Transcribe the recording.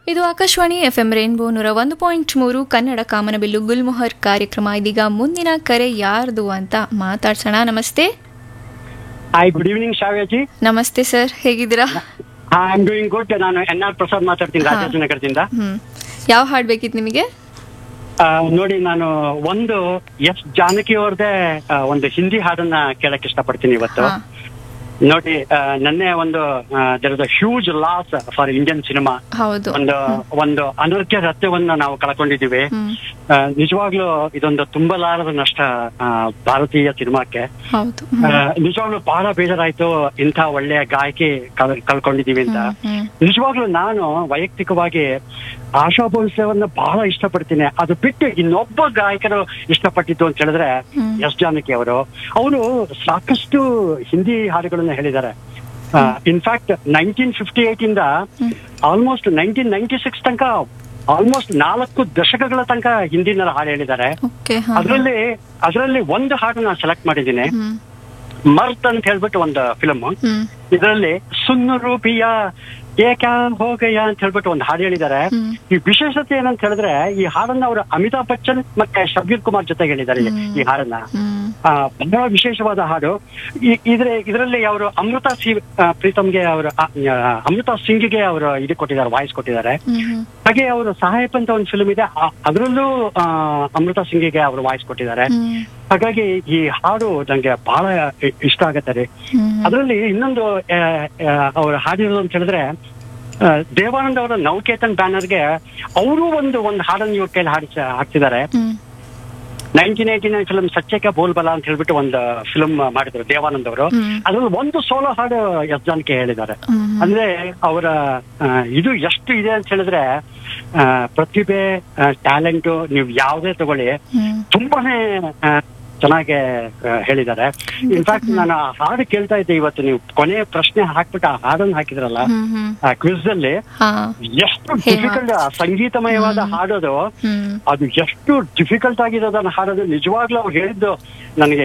ಇದು Akashvani FM rainbow ನೂರ ಒಂದು ಪಾಯಿಂಟ್ ಮೂರು ಕನ್ನಡ ಕಾಮನಬಿಲ್ಲು ಗುಲ್ಮೊಹರ್ ಕಾರ್ಯಕ್ರಮ ಇದೀಗ ಮುಂದಿನ ಕರೆ ಯಾರ್ದು ಅಂತ ಮಾತಾಡ್ಸೋಣ ನಮಸ್ತೆ ಹಾಯ್ ಗುಡ್ ಈವ್ನಿಂಗ್ ಶಾವ್ಯಾಜಿ ನಮಸ್ತೆ ಸರ್ ಹೇಗಿದ್ದೀರಾ ಐ ಆಮ್ ಡೂಯಿಂಗ್ ಗುಡ್ ನಾನು ಎನ್ ಆರ್ ಪ್ರಸಾದ್ ಮಾತಾಡ್ತೀನಿ ಹಾ. ರಾಜಾಜಿನಗರದಿಂದ ಹ್ಮ್ ಯಾವ ಹಾಡ್ ಬೇಕಿತ್ತು ನಿಮಗೆ ಆ, ನೋಡಿ ನಾನು ಒಂದು ಎಸ್ ಜಾನಕಿ ಅವ್ರದೇ ಆ, ಒಂದು ಹಿಂದಿ ಹಾಡನ್ನ ಕೇಳಕ್ ಇಷ್ಟಪಡ್ತೀನಿ ಇವತ್ತು ಹಾ. ನೋಡಿ ಆ, ನನ್ನೆ ಒಂದು there is a huge loss for Indian cinema ಹೌದು ಒಂದು ಒಂದು ಅನರ್ಘ್ಯ ರತ್ನವನ್ನ ನಾವು ಕಳ್ಕೊಂಡಿದ್ದೀವಿ ಹ್ಮ್ ಆ, ನಿಜವಾಗ್ಲೂ ಇದೊಂದು ತುಂಬಲಾರದ ನಷ್ಟ ಆ, ಭಾರತೀಯ ಸಿನಿಮಾಕ್ಕೆ ಹೌದು ಆ, ನಿಜವಾಗ್ಲೂ ಬಹಳ ಬೇಜಾರಾಯ್ತು ಇಂಥ ಒಳ್ಳೆಯ ಗಾಯಕಿ ಕಳ್- ಕಳ್ಕೊಂಡಿದೀವಿ ಅಂತ ಹ್ಮ್ ನಿಜವಾಗ್ಲೂ ನಾನು ವೈಯಕ್ತಿಕವಾಗಿ ಆಶಾ ಭೋಸ್ಲೆವನ್ನ ಬಹಳ ಇಷ್ಟಪಡ್ತೀನಿ ಅದು ಬಿಟ್ಟು ಇನ್ನೊಬ್ಬ ಗಾಯಕರು ಇಷ್ಟಪಟ್ಟಿದ್ದು ಅಂತ ಹೇಳಿದ್ರೆ ಹ್ಮ್. ಎಸ್ ಜಾನಕಿ ಅವರು ಅವರು ಸಾಕಷ್ಟು ಹಿಂದಿ ಹಾಡುಗಳನ್ನ ಹೇಳಿದ್ದಾರೆ ಇನ್ಫ್ಯಾಕ್ಟ್ ನೈನ್ಟೀನ್ ಫಿಫ್ಟಿ ಏಟ್ ಇಂದ ಹ್ಮ್. ಆಲ್ಮೋಸ್ಟ್ ನೈನ್ಟೀನ್ ನೈನ್ಟಿ ಸಿಕ್ಸ್ ತನಕ ಆಲ್ಮೋಸ್ಟ್ ನಾಲ್ಕು ದಶಕಗಳ ತನಕ ಹಿಂದಿನಲ್ಲಿ ಹಾಡು ಹೇಳಿದ್ದಾರೆ ಓಕೆ ಹಾ ಅದರಲ್ಲಿ ಅದರಲ್ಲಿ ಒಂದು ಹಾಡು ನಾನು ಸೆಲೆಕ್ಟ್ ಮಾಡಿದ್ದೀನಿ ಹ್ಮ್ ಮರ್ತ್ ಅಂತ ಹೇಳ್ಬಿಟ್ಟು ಒಂದು ಫಿಲಮ್ ಹ್ಮ್ ಇದರಲ್ಲಿ ಸುನ್ನು ರೂಪಿಯ ಏಕ್ಯಾ ಹೋಗಯ್ಯ ಅಂತ ಹೇಳ್ಬಿಟ್ಟು ಒಂದು ಹಾಡು ಹೇಳಿದ್ದಾರೆ ಹ್ಮ್. ಈ ವಿಶೇಷತೆ ಏನಂತ ಹೇಳಿದ್ರೆ ಈ ಹಾಡನ್ನ ಅವರು ಅಮಿತಾಬ್ ಬಚ್ಚನ್ ಮತ್ತೆ ಶಬೀರ್ ಕುಮಾರ್ ಜೊತೆಗೆ ಹೇಳಿದ್ದಾರೆ ಈ- ಹ್ಮ್. ಈ ಹಾಡನ್ನ ಹ್ಮ್ ಆ, ಬಹಳ ವಿಶೇಷವಾದ ಹಾಡು ಈ- ಇದ್ರೆ ಇದರಲ್ಲಿ ಅವರು ಅಮೃತ ಸಿ ಆ, ಪ್ರೀತಮ್ಗೆ ಅವರು ಆ, ಆ, ಅಮೃತ ಸಿಂಗ್ಗೆ ಅವರು ಇದು ಕೊಟ್ಟಿದ್ದಾರೆ ವಾಯ್ಸ್ ಕೊಟ್ಟಿದ್ದಾರೆ ಹ್ಮ್ ಹ್ಮ್ ಹಾಗೆ ಅವರು ಸಹಾಯಪ್ ಅಂತ ಒಂದು ಫಿಲ್ಮ್ ಇದೆ ಆ- ಅದರಲ್ಲೂ ಆ, ಅಮೃತ ಸಿಂಗಿಗೆ ಅವರು ವಾಯ್ಸ್ ಕೊಟ್ಟಿದ್ದಾರೆ ಹ್ಮ್ ಹಾಗಾಗಿ ಈ ಹಾಡು ನಂಗೆ ಬಹಳ ಇ- ಇಷ್ಟ ಆಗತ್ತೆ ರೀ ಹ್ಮ್ ಅದರಲ್ಲಿ ಇನ್ನೊಂದು ಅವರು ಹಾಡಿರೋದು ಅಂತ ಹೇಳಿದ್ರೆ ಆ, ದೇವಾನಂದ್ ಅವರ ನೌಕೇತನ್ ಬ್ಯಾನರ್ಗೆ ಅವರು ಒಂದು ಒಂದು ಹಾಡನ್ನು ಇವ್ರ ಕೈಲಿ ಹಾಡಿ ಹಾಕ್ತಿದ್ದಾರೆ ಹ್ಮ್ ನೈನ್ಟೀನ್ ಏಯ್ಟಿ ನೈನ್ ಫಿಲ್ಮ್ ಸತ್ಯಕ್ಕೆ ಬೋಲ್ಬಲ ಅಂತ ಹೇಳ್ಬಿಟ್ಟು ಒಂದು ಫಿಲ್ಮ್ ಮಾಡಿದ್ರು ದೇವಾನಂದ್ ಅವರು ಹ್ಮ್. ಅದ್ರಲ್ಲಿ ಒಂದು ಸೋಲೋ ಹಾಡು ಎಸ್ ಜಾನಕಿ ಹೇಳಿದ್ದಾರೆ ಹ್ಮ್ ಅಂದ್ರೆ ಅವರ ಇದು ಎಷ್ಟು ಇದೆ ಅಂತ ಹೇಳಿದ್ರೆ ಆ, ಪ್ರತಿಭೆ ಟ್ಯಾಲೆಂಟ್ ನೀವು ಯಾವುದೇ ತಗೊಳ್ಳಿ ಹ್ಮ್ ತುಂಬಾನೇ ಆ, ಚೆನ್ನಾಗಿ ಆ, ಹೇಳಿದ್ದಾರೆ ಇನ್ಫ್ಯಾಕ್ಟ್ ನಾನು ಆ ಹಾಡು ಕೇಳ್ತಾ ಇದ್ದೆ ಇವತ್ತು ನೀವು ಕೊನೆ ಪ್ರಶ್ನೆ ಹಾಕ್ಬಿಟ್ಟು ಆ ಹಾಡನ್ನು ಹಾಕಿದ್ರಲ್ಲ ಹ್ಮ್ ಹ್ಮ್ ಆ ಕ್ವಿಸ್ ಅಲ್ಲಿ ಹಾ ಎಷ್ಟು ಹೇಮ. ಡಿಫಿಕಲ್ಟ್ ಸಂಗೀತಮಯವಾದ ಹ್ಮ್. ಹಾಡೋದು ಹ್ಮ್ ಅದು ಎಷ್ಟು ಡಿಫಿಕಲ್ಟ್ ಆಗಿರೋದನ್ನ ಹಾಡೋದು ನಿಜವಾಗ್ಲೂ ಅವ್ರು ಹೇಳಿದ್ದು ನನಗೆ